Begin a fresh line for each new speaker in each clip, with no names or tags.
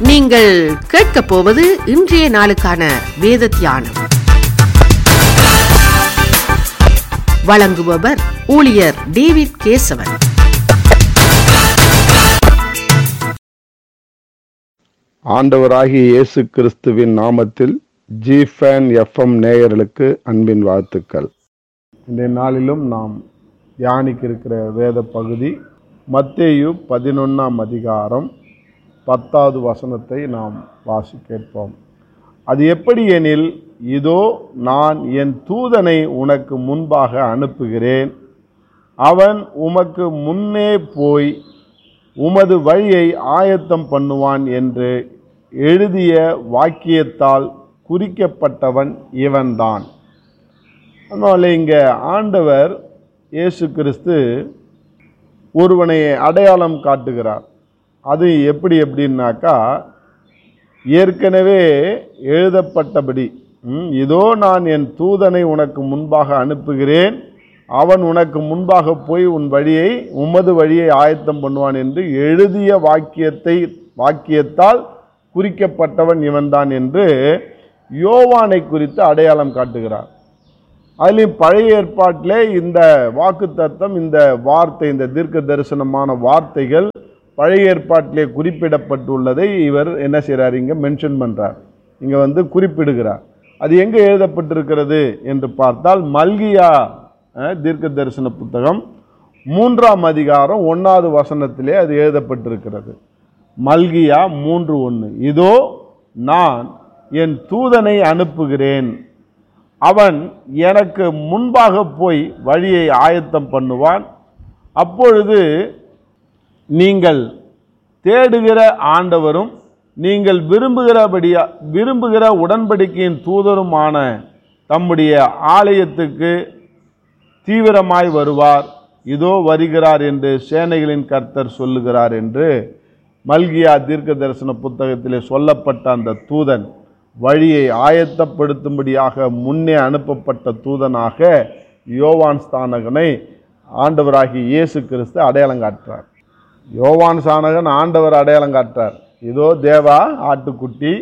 நீங்கள் கேட்கப் போவது இன்றைய நாளுக்கான வேத தியானம் வழங்குபவர் ஊழியர் டேவிட் கேசவன்
ஆண்டவராகிய இயேசு கிறிஸ்துவின் நாமத்தில் ஜிஃபேன் எஃப்எம் நேயர்களுக்கு அன்பின் வாழ்த்துக்கள் இந்த நாளிலும் நாம் தியானிக்க இருக்கிற வேத பகுதி மத்தேயு பதினொன்றாம் அதிகாரம் பத்தாவது வசனத்தை நாம் வாசி கேட்போம் அது எப்படி எனில் இதோ நான் என் தூதனை உனக்கு முன்பாக அனுப்புகிறேன் அவன் உமக்கு முன்னே போய் உமது வழியை ஆயத்தம் பண்ணுவான் என்று எழுதிய வாக்கியத்தால் குறிக்கப்பட்டவன் இவன்தான் அதனால் இங்கே ஆண்டவர் இயேசு கிறிஸ்து ஒருவனை அடையாளம் காட்டுகிறார் அது எப்படி எப்படின்னாக்கா ஏற்கனவே எழுதப்பட்டபடி ம், இதோ நான் என் தூதனை உனக்கு முன்பாக அனுப்புகிறேன் அவன் உனக்கு முன்பாக போய் உன் வழியை உமது வழியை ஆயத்தம் பண்ணுவான் என்று எழுதிய வாக்கியத்தை வாக்கியத்தால் குறிக்கப்பட்டவன் இவன்தான் என்று யோவானை குறித்து அடையாளம் காட்டுகிறார் அதுலேயும் பழைய ஏற்பாட்டிலே இந்த வாக்குத்தத்தம் இந்த வார்த்தை இந்த தீர்க்க தரிசனமான வார்த்தைகள் பழைய ஏற்பாட்டிலே குறிப்பிடப்பட்டுள்ளதை இவர் என்ன செய்கிறார் இங்கே மென்ஷன் பண்ணுறார் இங்கே வந்து குறிப்பிடுகிறார் அது எங்கே எழுதப்பட்டிருக்கிறது என்று பார்த்தால் மல்கியா அஹ், தீர்க்க தரிசன புத்தகம் மூன்றாம் அதிகாரம் ஒன்றாவது வசனத்திலே அது எழுதப்பட்டிருக்கிறது மல்கியா மூன்று ஒன்று இதோ நான் என் தூதனை அனுப்புகிறேன் அவன் எனக்கு முன்பாக போய் வழியை ஆயத்தம் பண்ணுவான் அப்பொழுது நீங்கள் தேடுகிற ஆண்டவரும் நீங்கள் விரும்புகிறபடியா விரும்புகிற உடன்படிக்கையின் தூதருமான தம்முடைய ஆலயத்துக்கு தீவிரமாய் வருவார் இதோ வருகிறார் என்று சேனைகளின் கர்த்தர் சொல்லுகிறார் என்று மல்கியா தீர்க்க தரிசன புத்தகத்திலே சொல்லப்பட்ட அந்த தூதன் வழியை ஆயத்தப்படுத்தும்படியாக முன்னே அனுப்பப்பட்ட தூதனாக யோவான் ஸ்தானகனை ஆண்டவராகிய இயேசு கிறிஸ்து அடையாளம் காட்டுறார் யோவான் ஸ்தானகன் ஆண்டவர் அடையாளம் காட்டுறார் இதோ தேவா ஆட்டுக்குட்டி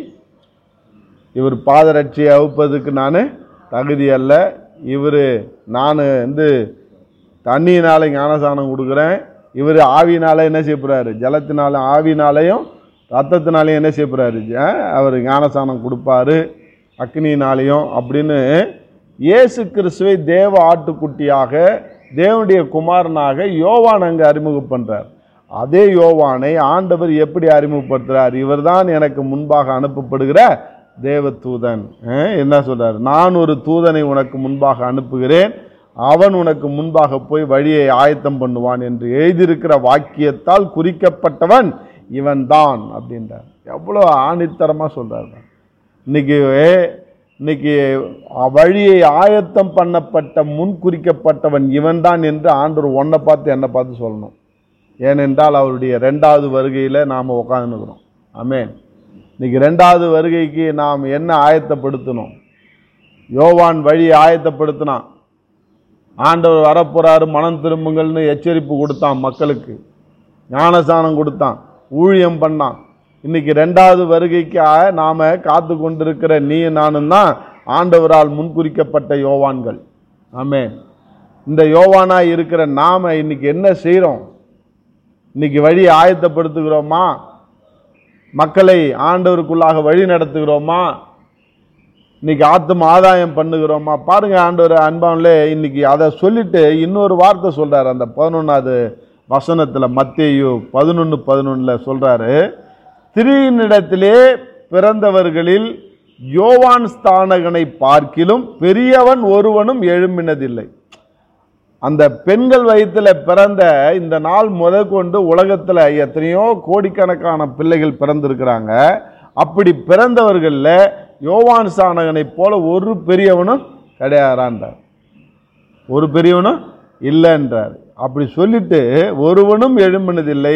இவர் பாதரட்சியை அவுப்பதுக்கு நான் தகுதி அல்ல இவர் நான் வந்து தண்ணியினால ஞானசானம் கொடுக்குறேன் இவர் ஆவியினால என்ன செய்ய போறாரு ஜலத்தினால ஆவினாலையும் ரத்தத்தினாலையும் என்ன செய்ய போறாரு அஹ் அவர் ஞானசானம் கொடுப்பாரு அக்னியினாலையும் அப்படின்னு இயேசு கிறிஸ்துவை தேவ ஆட்டுக்குட்டியாக தேவனுடைய குமாரனாக யோவான் அங்கே அறிமுகம் பண்றார் அதே யோவானை ஆண்டவர் எப்படி அறிமுகப்படுத்துறார் இவர்தான் எனக்கு முன்பாக அனுப்பப்படுகிற தேவதூதன் அஹ் என்ன சொல்றார் நான் ஒரு தூதனை உனக்கு முன்பாக அனுப்புகிறேன் அவன் உனக்கு முன்பாக போய் வழியை ஆயத்தம் பண்ணுவான் என்று எழுதியிருக்கிற வாக்கியத்தால் குறிக்கப்பட்டவன் இவன் தான் அப்படின்றார் எவ்வளோ ஆணித்தரமாக சொல்றார் இன்னைக்கு இன்னைக்கு வழியை ஆயத்தம் பண்ணப்பட்ட முன் குறிக்கப்பட்டவன் இவன்தான் என்று ஆண்டவர் ஒன்றை பார்த்து என்னை பார்த்து சொல்லணும் ஏனென்றால் அவருடைய ரெண்டாவது வருகையில் நாம் உட்காந்துருக்கிறோம் ஆமென் இன்னைக்கு ரெண்டாவது வருகைக்கு நாம் என்ன ஆயத்தப்படுத்தணும் யோவான் வழி ஆயத்தப்படுத்தினான் ஆண்டவர் வரப்போறாரு மனம் திரும்புங்கள்னு எச்சரிப்பு கொடுத்தான் மக்களுக்கு ஞானசானம் கொடுத்தான் ஊழியம் பண்ணான் இன்னைக்கு ரெண்டாவது வருகைக்கு நாம காத்து கொண்டிருக்கிற நீ நானும் தான் ஆண்டவரால் முன்குறிக்கப்பட்ட யோவான்கள் ஆமே இந்த யோவானா இருக்கிற நாம இன்னைக்கு என்ன செய்கிறோம் இன்னைக்கு வழி ஆயத்தப்படுத்துகிறோமா மக்களை ஆண்டவருக்குள்ளாக வழி நடத்துகிறோமா இன்னைக்கு ஆத்தும ஆதாயம் பண்ணுகிறோமா பாருங்க ஆண்டவர் அன்பான்லே இன்னைக்கு அதை சொல்லிட்டு இன்னொரு வார்த்தை சொல்றாரு அந்த பதினொன்றாவது வசனத்தில் மத்தேயு பதினொன்று பதினொன்றில் சொல்றாரு திரியினிடத்திலே பிறந்தவர்களில் யோவான் ஸ்தானகனை பார்க்கிலும் பெரியவன் ஒருவனும் எழும்பினதில்லை அந்த பெண்கள் வயிற்றில் பிறந்த இந்த நாள் முதற்கொண்டு உலகத்தில் எத்தனையோ கோடிக்கணக்கான பிள்ளைகள் பிறந்திருக்கிறாங்க அப்படி பிறந்தவர்களில் யோவான் சாணகனைப் போல ஒரு பெரியவனும் கிடையாதான்றார் ஒரு பெரியவனும் இல்லைன்றார் அப்படி சொல்லிட்டு ஒருவனும் எழும்பினதில்லை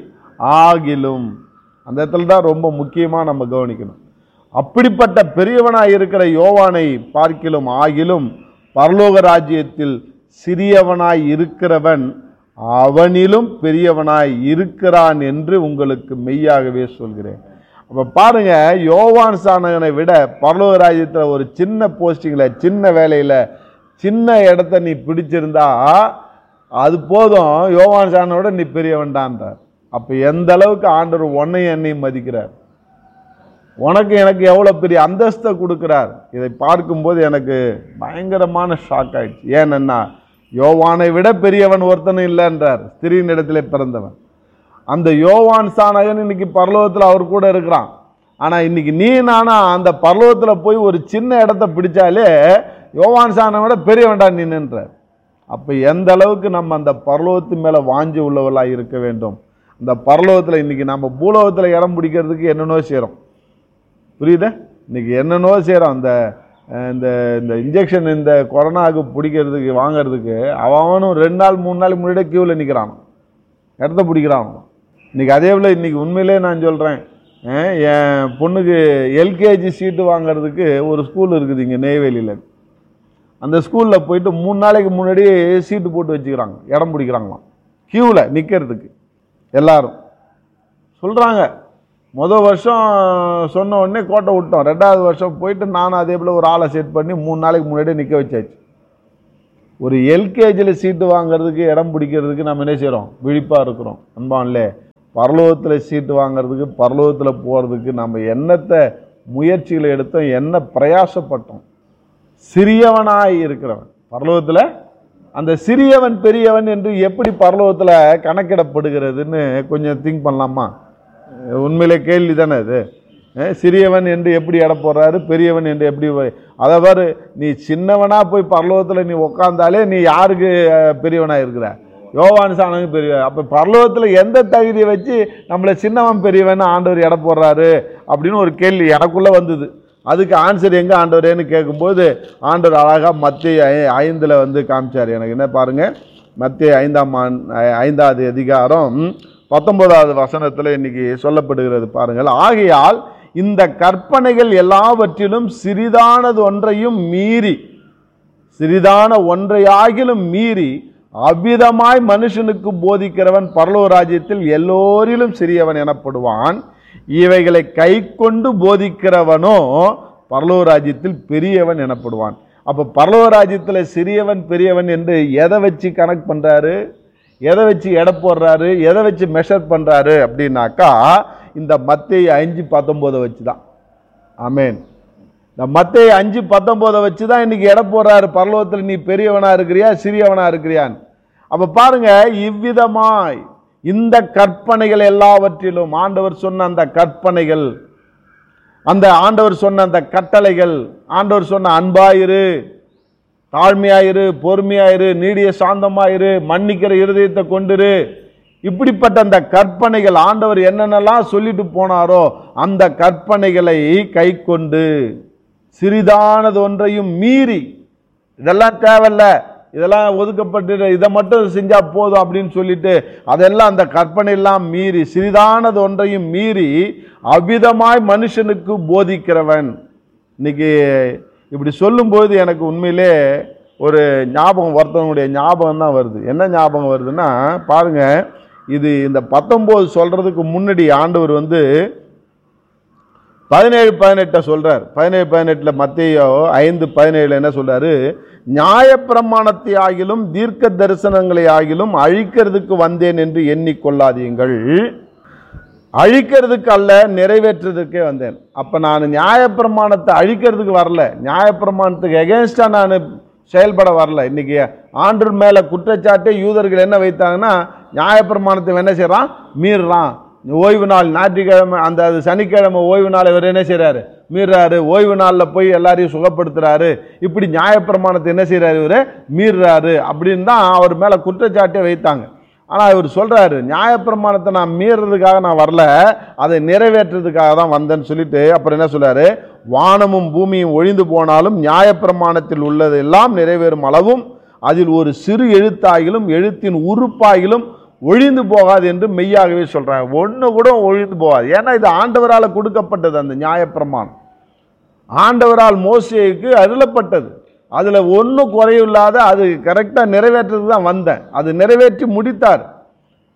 ஆகிலும் அந்த இடத்துல தான் ரொம்ப முக்கியமாக நம்ம கவனிக்கணும் அப்படிப்பட்ட பெரியவனாய் இருக்கிற யோவானை பார்க்கிலும் ஆகிலும் பரலோக ராஜ்யத்தில் சிறியவனாய் இருக்கிறவன் அவனிலும் பெரியவனாய் இருக்கிறான் என்று உங்களுக்கு மெய்யாகவே சொல்கிறேன் அப்போ பாருங்க யோவான் சாணகனை விட பரலோக ராஜ்யத்தில் ஒரு சின்ன போஸ்டிங்கில் சின்ன வேலையில் சின்ன இடத்த நீ பிடிச்சிருந்தா அது போதும் யோவான் சாணனை விட நீ பெரியவன்டான்றார் அப்போ எந்த அளவுக்கு ஆண்டவர் உன்னையும் என்னையும் மதிக்கிறார் உனக்கு எனக்கு எவ்வளோ பெரிய அந்தஸ்தை கொடுக்குறார் இதை பார்க்கும்போது எனக்கு பயங்கரமான ஷாக் ஆயிடுச்சு ஏனென்னா யோவானை விட பெரியவன் ஒருத்தனும் இல்லைன்றார் ஸ்திரீன் இடத்திலே பிறந்தவன் அந்த யோவான் சானகன் இன்னைக்கு பரலோகத்தில் அவர் கூட இருக்கிறான் ஆனால் இன்னைக்கு நீ நானா அந்த பரலோகத்தில் போய் ஒரு சின்ன இடத்த பிடிச்சாலே யோவான் சானை விட பெரியவன்டா நின்னுன்றார் அப்போ எந்த அளவுக்கு நம்ம அந்த பரலோகத்து மேலே வாஞ்சி உள்ளவர்களாக இருக்க வேண்டும் இந்த பரலோகத்தில் இன்னைக்கு நம்ம பூலோகத்தில் இடம் பிடிக்கிறதுக்கு என்னென்னோ செய்கிறோம் புரியுதா இன்னைக்கு என்னென்னோ செய்கிறோம் அந்த அஹ், இந்த இந்த இன்ஜெக்ஷன் இந்த கொரோனாவுக்கு பிடிக்கிறதுக்கு வாங்குறதுக்கு அவனும் ரெண்டு நாள் மூணு நாளைக்கு முன்னாடியே க்யூவில் நிற்கிறான் இடத்த பிடிக்கிறான் இன்னைக்கு அதே போல் இன்னைக்கு உண்மையிலே நான் சொல்கிறேன் என் பொண்ணுக்கு எல்கேஜி சீட்டு வாங்குறதுக்கு ஒரு ஸ்கூல் இருக்குது இங்கே நெய்வேலியில் அந்த ஸ்கூலில் போயிட்டு மூணு நாளைக்கு முன்னாடி சீட்டு போட்டு வச்சுக்கிறாங்க இடம் பிடிக்கிறாங்களாம் க்யூவில் நிற்கிறதுக்கு எல்லாரும் சொல்கிறாங்க மொதல் வருஷம் சொன்ன உடனே கோட்டை விட்டோம் ரெண்டாவது வருஷம் போயிட்டு நானும் அதே போல் ஒரு ஆளை செட் பண்ணி மூணு நாளைக்கு முன்னாடியே நிற்க வச்சாச்சு ஒரு எல்கேஜியில் சீட்டு வாங்குறதுக்கு இடம் பிடிக்கிறதுக்கு நம்ம என்ன செய்கிறோம் விழிப்பாக இருக்கிறோம் அன்பான்லே பரலோகத்தில் சீட்டு வாங்குறதுக்கு பரலோகத்தில் போகிறதுக்கு நம்ம என்னத்தை முயற்சிகளை எடுத்தோம் என்ன பிரயாசப்பட்டோம் சிறியவனாய் இருக்கிறவன் பரலோகத்தில் அந்த சிறியவன் பெரியவன் என்று எப்படி பரலோகத்தில் கணக்கிடப்படுகிறதுன்னு கொஞ்சம் திங்க் பண்ணலாமா அஹ் உண்மையிலே கேள்வி தானே இது அஹ் சிறியவன் என்று எப்படி எடை போடுறாரு பெரியவன் என்று எப்படி வ- அதை பாரு நீ சின்னவனா போய் பரலோகத்தில் நீ உக்காந்தாலே நீ யாருக்கு அஹ், பெரியவனா இருக்கிற யோவான் சாணனுக்கு பெரிய அப்போ பரலோகத்தில் எந்த தகுதியை வச்சு நம்மளை சின்னவன் பெரியவன் ஆண்டவர் எடை போடுறாரு அப்படின்னு ஒரு கேள்வி எனக்குள்ளே வந்தது அதுக்கு ஆன்சர் எங்கே ஆண்டவரேன்னு கேட்கும்போது ஆண்டவர் அழகாக மத்திய ஐந்தில் வந்து காமிச்சார் எனக்கு என்ன பாருங்க மத்திய ஐந்தாம் ஆண் ஐ- ஐந்தாவது அதிகாரம் பத்தொன்பதாவது வசனத்தில் இன்னைக்கு சொல்லப்படுகிறது பாருங்கள் ஆகையால் இந்த கற்பனைகள் எல்லாவற்றிலும் சிறிதானது ஒன்றையும் மீறி சிறிதான ஒன்றையாகிலும் மீறி அவ்விதமாய் மனுஷனுக்கு போதிக்கிறவன் பரலோக ராஜ்யத்தில் எல்லோரிலும் சிறியவன் எனப்படுவான் இவைகளை கை கொண்டு போதிக்கிறவனோ பரலோக ராஜ்யத்தில் பெரியவன் எனப்படுவான் அப்போ பரலோக ராஜ்யத்தில் சிறியவன் பெரியவன் என்று எதை வச்சு கனெக்ட் பண்ணுறாரு எதை வச்சு எடை போடுறாரு எதை வச்சு மெஷர் பண்ணுறாரு அப்படின்னாக்கா இந்த மத்திய அஞ்சு பத்தொம்போதை வச்சு தான் ஆமேன் இந்த மத்திய அஞ்சு பத்தொம்போதை வச்சு தான் இன்னைக்கு எடை போடுறாரு பரலோகத்தில் நீ பெரியவனா இருக்கிறியா சிறியவனா இருக்கிறியான்னு அப்போ பாருங்க இவ்விதமாய் இந்த கற்பனைகள் எல்லாவற்றிலும் ஆண்டவர் சொன்ன அந்த கற்பனைகள் அந்த ஆண்டவர் சொன்ன அந்த கட்டளைகள் ஆண்டவர் சொன்ன அன்பாயிரு தாழ்மையாயிரு பொறுமையாயிரு நீடிய சாந்தமாயிரு மன்னிக்கிற இருதயத்தை கொண்டிரு இப்படிப்பட்ட அந்த கற்பனைகள் ஆண்டவர் என்னென்னலாம் சொல்லிட்டு போனாரோ அந்த கற்பனைகளை கை கொண்டு சிறிதானது ஒன்றையும் மீறி இதெல்லாம் தேவையில்ல இதெல்லாம் ஒதுக்கப்பட்டு இதை மட்டும் செஞ்சா போதும் அப்படின்னு சொல்லிட்டு அதெல்லாம் அந்த கற்பனை எல்லாம் மீறி சிறிதானது ஒன்றையும் மீறி அவ்விதமாய் மனுஷனுக்கு போதிக்கிறவன் இன்னைக்கு இப்படி சொல்லும்போது எனக்கு உண்மையிலே ஒரு ஞாபகம் ஒருத்தவங்களுடைய ஞாபகம் தான் வருது என்ன ஞாபகம் வருதுன்னா பாருங்க இது இந்த பத்தொம்போது சொல்றதுக்கு முன்னாடி ஆண்டவர் வந்து பதினேழு பதினெட்டை சொல்றார் பதினேழு பதினெட்டில் மத்தியோ ஐந்து பதினேழுல என்ன சொல்றாரு நியாயப்பிரமாணத்தை ஆகிலும் தீர்க்க தரிசனங்களை ஆகிலும் அழிக்கிறதுக்கு வந்தேன் என்று எண்ணிக்கொள்ளாதீங்கள் அழிக்கிறதுக்கு அல்ல நிறைவேற்றுறதுக்கே வந்தேன் அப்போ நான் நியாயப்பிரமாணத்தை அழிக்கிறதுக்கு வரல நியாயப்பிரமாணத்துக்கு எகேன்ஸ்டாக நான் செயல்பட வரல இன்னைக்கு ஆண்டு மேலே குற்றச்சாட்டே யூதர்கள் என்ன வைத்தாங்கன்னா நியாயப்பிரமாணத்தை இவன் என்ன செய்கிறான் மீறுறான் ஓய்வு நாள் ஞாயிற்றுக்கிழமை அந்த அது சனிக்கிழமை ஓய்வு நாள் இவர் என்ன செய்கிறாரு மீறுறாரு ஓய்வு நாளில் போய் எல்லாரையும் சுகப்படுத்துறாரு இப்படி நியாயப்பிரமாணத்தை என்ன செய்கிறாரு இவர் மீறுறாரு அப்படின்னு தான் அவர் மேலே குற்றச்சாட்டே வைத்தாங்க ஆனால் இவர் சொல்கிறாரு நியாயப்பிரமாணத்தை நான் மீறுறதுக்காக நான் வரல அதை நிறைவேற்றுறதுக்காக தான் வந்தேன்னு சொல்லிட்டு அப்புறம் என்ன சொல்றாரு வானமும் பூமியும் ஒழிந்து போனாலும் நியாயப்பிரமாணத்தில் உள்ளதெல்லாம் நிறைவேறும் அளவும் அதில் ஒரு சிறு எழுத்தாகிலும் எழுத்தின் உறுப்பாகிலும் ஒழிந்து போகாது என்று மெய்யாகவே சொல்றாங்க ஒன்று கூட ஒழிந்து போகாது ஏன்னா இது ஆண்டவரால் கொடுக்கப்பட்டது அந்த நியாயப்பிரமாணம் ஆண்டவரால் மோசேக்கு அருளப்பட்டது அதில் ஒன்றும் குறையில்லாத அது கரெக்டாக நிறைவேற்றுறதுக்கு தான் வந்தேன் அது நிறைவேற்றி முடித்தார்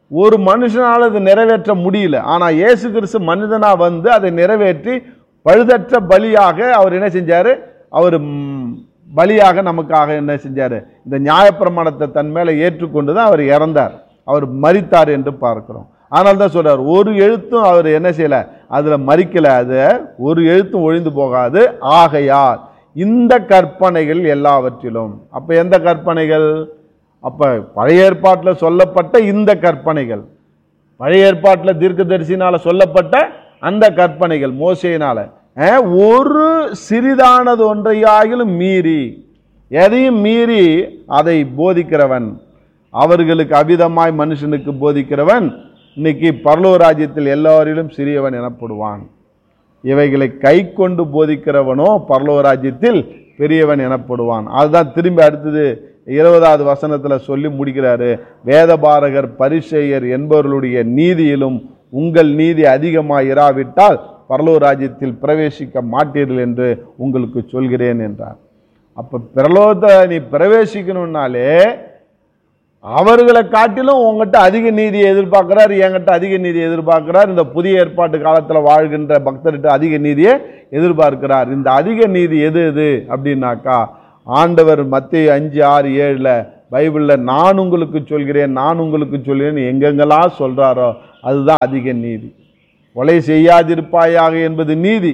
ஒரு மனுஷனால் அது நிறைவேற்ற முடியல ஆனால் இயேசு கிறிஸ்து மனிதனா வந்து அதை நிறைவேற்றி பழுதற்ற பலியாக அவர் என்ன செஞ்சார் அவர் ம், பலியாக நமக்காக என்ன செஞ்சார் இந்த நியாயப்பிரமாணத்தை தன் மேலே ஏற்றுக்கொண்டு தான் அவர் இறந்தார் அவர் மரித்தார் என்று பார்க்கிறோம் அதனால தான் சொல்றார் ஒரு எழுத்தும் அவர் என்ன செய்யல அதில் மறிக்கல அது ஒரு எழுத்தும் ஒழிந்து போகாது ஆகையால் இந்த கற்பனைகள் எல்லாவற்றிலும் அப்போ எந்த கற்பனைகள் அப்போ பழைய ஏற்பாட்டில் சொல்லப்பட்ட இந்த கற்பனைகள் பழைய ஏற்பாட்டில் தீர்க்கதரிசினால சொல்லப்பட்ட அந்த கற்பனைகள் மோசையினால அஹ், ஒரு சிறிதானது ஒன்றையாகிலும் மீறி எதையும் மீறி அதை போதிக்கிறவன் அவர்களுக்கு அவிதமாய் மனுஷனுக்கு போதிக்கிறவன் இன்னைக்கு பரலோக ராஜ்யத்தில் எல்லாரிலும் சிறியவன் எனப்படுவான் இவைகளை கை கொண்டு போதிக்கிறவனோ பரலோக ராஜ்யத்தில் பெரியவன் எனப்படுவான் அதுதான் திரும்பி அடுத்தது இருபதாவது வசனத்தில் சொல்லி முடிக்கிறாரு வேதபாரகர் பரிசெயர் என்பவர்களுடைய நீதியிலும் உங்கள் நீதி அதிகமாக இராவிட்டால் பரலோக ராஜ்யத்தில் பிரவேசிக்க மாட்டீர்கள் என்று உங்களுக்கு சொல்கிறேன் என்றார் அப்போ பிரலோகத்தை நீ பிரவேசிக்கணும்னாலே அவர்களை காட்டிலும் உங்ககிட்ட அதிக நீதியை எதிர்பார்க்கிறார் என்கிட்ட அதிக நீதியை எதிர்பார்க்கிறார் இந்த புதிய ஏற்பாட்டு காலத்தில் வாழ்கின்ற பக்தர்கிட்ட அதிக நீதியை எதிர்பார்க்கிறார் இந்த அதிக நீதி எது எது அப்படின்னாக்கா ஆண்டவர் மத்திய அஞ்சு ஆறு ஏழில் பைபிளில் நான் உங்களுக்கு சொல்கிறேன் நான் உங்களுக்கு சொல்கிறேன் எங்கெங்கெல்லாம் சொல்கிறாரோ அதுதான் அதிக நீதி கொலை செய்யாதிருப்பாயாக என்பது நீதி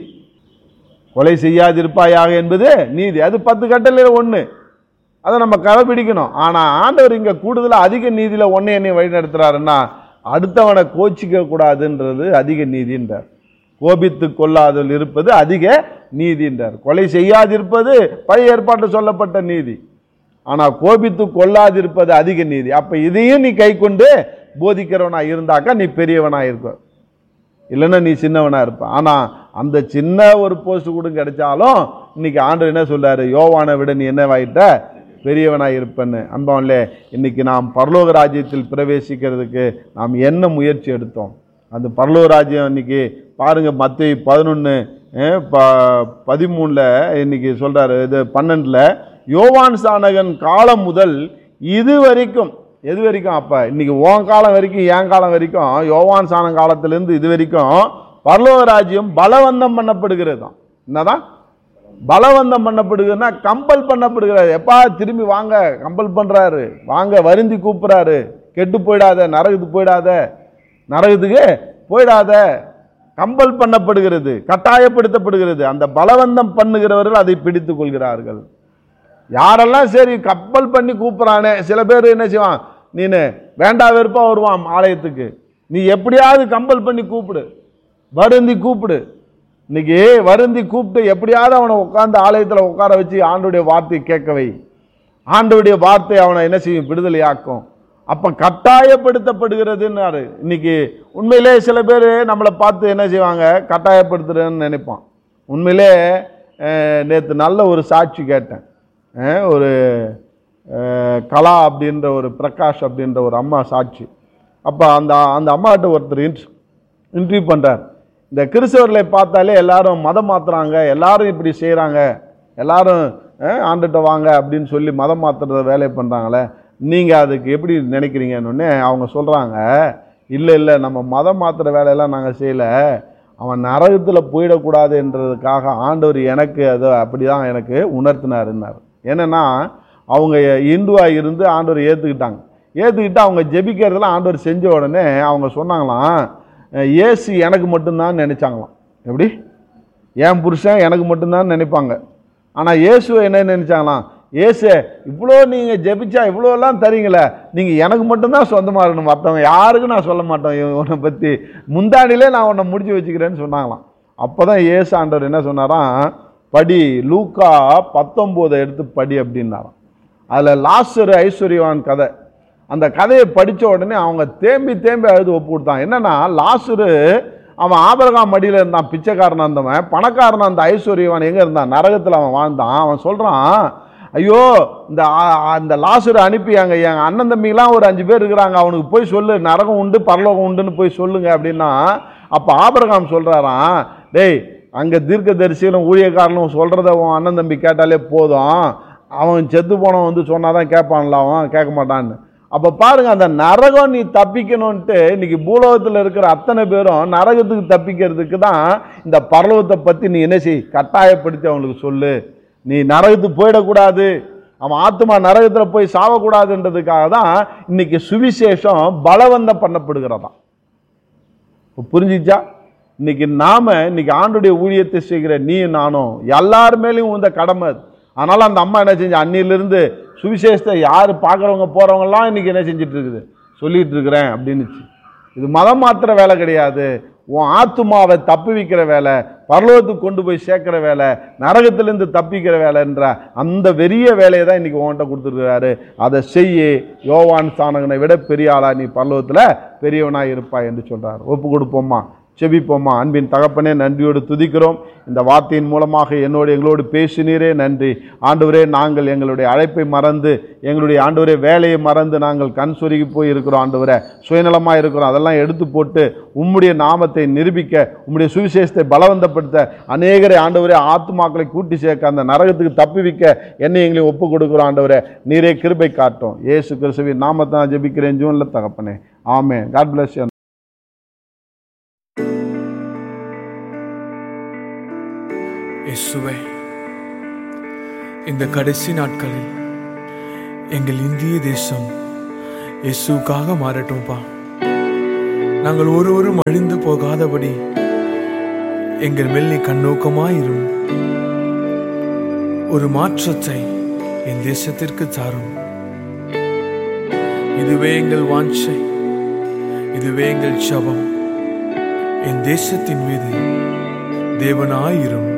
கொலை செய்யாதிருப்பாயாக என்பது நீதி அது பத்து கட்டளையில் ஒன்று அதை நம்ம கடைபிடிக்கணும் ஆனால் ஆண்டவர் இங்கே கூடுதலாக அதிக நீதியில் ஒன்றை என்னை வழிநடத்துறாருன்னா அடுத்தவனை கோச்சிக்க கூடாதுன்றது அதிக நீதின்றார் கோபித்து கொள்ளாதல் இருப்பது அதிக நீதின்றார் கொலை செய்யாதிருப்பது பழைய ஏற்பாட்டில் சொல்லப்பட்ட நீதி ஆனால் கோபித்து கொள்ளாதிருப்பது அதிக நீதி அப்போ இதையும் நீ கை கொண்டு போதிக்கிறவனா இருந்தாக்கா நீ பெரியவனா இருக்க இல்லைன்னா நீ சின்னவனா இருப்ப ஆனா அந்த சின்ன ஒரு போஸ்ட் கூட கிடைச்சாலும் இன்னைக்கு ஆண்டவர் என்ன சொல்றாரு யோவானை விட நீ என்னவாயிட்ட பெரியவனா இருப்பேன்னு அன்பவன்லே இன்னைக்கு நாம் பரலோக ராஜ்யத்தில் பிரவேசிக்கிறதுக்கு நாம் என்ன முயற்சி எடுத்தோம் அந்த பரலோக ராஜ்யம் இன்னைக்கு பாருங்க மத்திய பதினொன்று ப பதிமூணில் இன்னைக்கு சொல்றாரு இது பன்னெண்டில் யோவான் சானகன் காலம் முதல் இது வரைக்கும் எது வரைக்கும் அப்போ இன்னைக்கு உன் காலம் வரைக்கும் என் காலம் வரைக்கும் யோவான் சாணம் காலத்திலேருந்து இது வரைக்கும் பரலோக ராஜ்யம் பலவந்தம் பண்ணப்படுகிறது தான் என்னதான் பலவந்தம் பண்ணப்படுகிறதுனா கம்பல் பண்ணப்படுகிறாரு எப்பா திரும்பி வாங்க கம்பல் பண்றாரு வாங்க வருந்தி கூப்பிடுறாரு கெட்டு போயிடாத நரகத்துக்கு போயிடாத நரகத்துக்கு போயிடாத கம்பல் பண்ணப்படுகிறது கட்டாயப்படுத்தப்படுகிறது அந்த பலவந்தம் பண்ணுகிறவர்கள் அதை பிடித்துக் கொள்கிறார்கள் யாரெல்லாம் சரி கப்பல் பண்ணி கூப்பிட்றானே சில பேர் என்ன செய்வான் நீனு வேண்டா வெறுப்பா வருவான் ஆலயத்துக்கு நீ எப்படியாவது கம்பல் பண்ணி கூப்பிடு வருந்தி கூப்பிடு இன்னைக்கு வருந்தி கூப்பிட்டு எப்படியாவது அவனை உட்கார்ந்து ஆலயத்தில் உட்கார வச்சு ஆண்டுடைய வார்த்தையை கேட்க வை ஆண்டவருடைய வார்த்தை அவனை என்ன செய்யும் விடுதலையாக்கும் அப்போ கட்டாயப்படுத்தப்படுகிறதுன்னாரு இன்னைக்கு உண்மையிலே சில பேர் நம்மளை பார்த்து என்ன செய்வாங்க கட்டாயப்படுத்துறேன்னு நினைப்பான் உண்மையிலே நேற்று நல்ல ஒரு சாட்சி கேட்டேன் அஹ், ஒரு அஹ், கலா அப்படின்ற ஒரு பிரகாஷ் அப்படின்ற ஒரு அம்மா சாட்சி அப்போ அந்த அந்த அம்மாட்ட ஒருத்தர் இன்ட்ரி இன்டர்வியூ பண்ணுறார் இந்த கிறிஸ்தவர்களை பார்த்தாலே எல்லாரும் மதம் மாத்துறாங்க எல்லாரும் இப்படி செய்கிறாங்க எல்லாரும் அஹ், ஆண்டுகிட்ட வாங்க அப்படின்னு சொல்லி மதம் மாத்துறத வேலையை பண்ணுறாங்களே நீங்கள் அதுக்கு எப்படி நினைக்கிறீங்கன்னு அவங்க சொல்கிறாங்க இல்லை இல்லை நம்ம மதம் மாத்துற வேலையெல்லாம் நாங்கள் செய்யலை அவன் நரகத்தில் போயிடக்கூடாதுன்றதுக்காக ஆண்டவர் எனக்கு அதை அப்படி தான் எனக்கு உணர்த்தினாருன்னார் என்னன்னா அவங்க இந்துவாக இருந்து ஆண்டவர் ஏற்றுக்கிட்டாங்க ஏற்றுக்கிட்டு அவங்க ஜெபிக்கிறதெல்லாம் ஆண்டவர் செஞ்ச உடனே அவங்க சொன்னாங்களாம் அஹ், இயேசு எனக்கு மட்டும்தான் நினைச்சாங்களாம் எப்படி என் புருஷன் எனக்கு மட்டும்தான் நினைப்பாங்க ஆனால் இயேசுவை என்ன நினைச்சாங்களாம் இயேசு இவ்வளோ நீங்கள் ஜெபிச்சா இவ்வளோலாம் தரீங்களே நீங்கள் எனக்கு மட்டும்தான் சொந்தமாக இருக்கணும் மற்றவங்க யாருக்கும் நான் சொல்ல மாட்டேன் இவன் உன்னை பற்றி முந்தானிலே நான் உன்னை முடிச்சு வச்சுக்கிறேன்னு சொன்னாங்களாம் அப்போ தான் இயேசு ஆண்டவர் என்ன சொன்னாராம் படி லூக்கா பத்தொம்போதை எடுத்து படி அப்படின்னாராம் அதில் லாஸ்டர் ஐஸ்வர்யவான் கதை அந்த கதையை படித்த உடனே அவங்க தேம்பி தேம்பி அழுது ஒப்பு கொடுத்தாங்க என்னன்னா லாசுரு அவன் ஆபரகாம் மடியில் இருந்தான் பிச்சைக்காரனாக இருந்தவன் பணக்காரனா அந்த ஐஸ்வர்யவான் எங்கே இருந்தான் நரகத்தில் அவன் வாழ்ந்தான் அவன் சொல்கிறான் ஐயோ இந்த ஆ- அந்த லாசுரை அனுப்பியாங்க என் அண்ணன் தம்பிங்களாம் ஒரு அஞ்சு பேர் இருக்கிறாங்க அவனுக்கு போய் சொல்லு நரகம் உண்டு பரலோகம் உண்டுன்னு போய் சொல்லுங்க அப்படின்னா அப்போ ஆபரகாம் சொல்கிறாராம் டேய் அங்கே தீர்க்கதரிசிகளும் ஊழியக்காரனும் சொல்கிறத உன் அண்ணன் தம்பி கேட்டாலே போதும் அவன் செத்து போனவன் வந்து சொன்னாதான் கேட்பான்ல அவன் கேட்க மாட்டான்னு அப்ப பாருங்க அந்த நரகம் நீ தப்பிக்கணும்ட்டு இன்னைக்கு பூலோகத்தில் இருக்கிற அத்தனை பேரும் நரகத்துக்கு தப்பிக்கிறதுக்கு தான் இந்த பரலோகத்தை பத்தி நீ என்ன செய் கட்டாயப்படுத்தி அவங்களுக்கு சொல்லு நீ நரகத்துக்கு போயிடக்கூடாது அவன் ஆத்மா நரகத்தில் போய் சாவக்கூடாதுன்றதுக்காக தான் இன்னைக்கு சுவிசேஷம் பலவந்தம் பண்ணப்படுகிறதாம் இப்போ புரிஞ்சிச்சா இன்னைக்கு நாம இன்னைக்கு ஆண்டுடைய ஊழியத்தை செய்கிற நீ நானும் எல்லார் மேலேயும் இந்த கடமை அது. அதனால அந்த அம்மா என்ன செஞ்சு அன்னிலிருந்து சுவிசேஷத்தை யார் பார்க்குறவங்க போகிறவங்கலாம் இன்னைக்கு என்ன செஞ்சுட்டு இருக்குது சொல்லிட்டு இருக்கிறேன் அப்படின்னுச்சு இது மதம் மாத்திர வேலை கிடையாது உன் ஆத்துமாவை தப்புவிக்கிற வேலை பரலோகத்துக்கு கொண்டு போய் சேர்க்கிற வேலை நரகத்திலிருந்து தப்பிக்கிற வேலைன்ற அந்த பெரிய வேலையை தான் இன்னைக்கு உன்கிட்ட கொடுத்துருக்காரு அதை செய்ய யோவான் சாணகனை விட பெரிய ஆளா நீ பரலோகத்தில் பெரியவனாக இருப்பாய் என்று சொல்றார் ஒப்பு கொடுப்போமா செபிப்போமா அன்பின் தகப்பனே நன்றியோடு துதிக்கிறோம் இந்த வார்த்தையின் மூலமாக என்னோடு எங்களோடு பேசினீரே நன்றி ஆண்டவரே நாங்கள் எங்களுடைய அழைப்பை மறந்து எங்களுடைய ஆண்டவரே வேலையை மறந்து நாங்கள் கண் சொருகி போய் இருக்கிறோம் ஆண்டவரே சுயநலமாக இருக்கிறோம் அதெல்லாம் எடுத்து போட்டு உம்முடைய நாமத்தை நிரூபிக்க உம்முடைய சுவிசேஷத்தை பலவந்தப்படுத்த அநேகரை ஆண்டவரே ஆத்துமாக்களை கூட்டி சேர்க்க அந்த நரகத்துக்கு தப்புவிக்க என்னை எங்களையும் ஒப்பு கொடுக்குறோம் ஆண்டவரே நீரே கிருபை காட்டும் இயேசு கிறிஸ்துவின் நாமத்தை நான் ஜெபிக்கிறேன் ஜூன்ல தகப்பனே ஆமே காட் பிளஸ் யூ
இயேசுவே இந்த கடைசி நாட்களில் எங்கள் இந்திய தேசம் இயேசுக்காக மாறட்டும்பா நாங்கள் ஒருவரும் அழிந்து போகாதபடி எங்கள் மேல் நீ கண்ணோக்கமாயிரும் ஒரு மாற்றத்தை என் தேசத்திற்கு தாரும் இதுவே எங்கள் வாஞ்சை இதுவே எங்கள் ஜபம் என் தேசத்தின் மீது தேவனாயிரும்